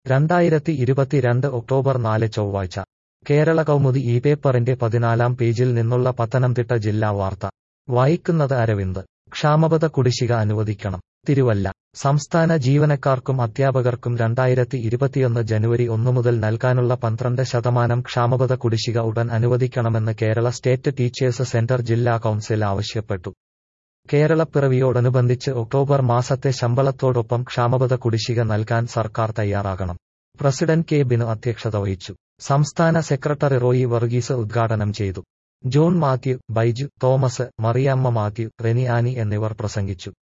രണ്ടായിരത്തി ഇരുപത്തിരണ്ട് ഒക്ടോബർ നാല് ചൊവ്വാഴ്ച കേരള കൗമുദി ഈ പേപ്പറിന്റെ പതിനാലാം പേജിൽ നിന്നുള്ള പത്തനംതിട്ട ജില്ലാ വാർത്ത വായിക്കുന്നത് അരവിന്ദ് ക്ഷാമബത കുടിശ്ശിക അനുവദിക്കണം തിരുവല്ല സംസ്ഥാന ജീവനക്കാർക്കും അധ്യാപകർക്കും രണ്ടായിരത്തി ഇരുപത്തിയൊന്ന് ജനുവരി ഒന്നു മുതൽ നൽകാനുള്ള പന്ത്രണ്ട് ശതമാനം ക്ഷാമബത കുടിശ്ശിക ഉടൻ അനുവദിക്കണമെന്ന് കേരള സ്റ്റേറ്റ് ടീച്ചേഴ്സ് സെന്റർ ജില്ലാ കൗൺസിൽ ആവശ്യപ്പെട്ടു കേരളപ്പിറവിയോടനുബന്ധിച്ച് ഒക്ടോബർ മാസത്തെ ശമ്പളത്തോടൊപ്പം ക്ഷാമബത കുടിശ്ശിക നൽകാൻ സർക്കാർ തയ്യാറാകണം പ്രസിഡന്റ് കെ ബിനു അധ്യക്ഷത വഹിച്ചു സംസ്ഥാന സെക്രട്ടറി റോയി വർഗീസ് ഉദ്ഘാടനം ചെയ്തു ജോൺ മാത്യു ബൈജു തോമസ് മറിയാമ്മ മാത്യു റെനി ആനി എന്നിവർ പ്രസംഗിച്ചു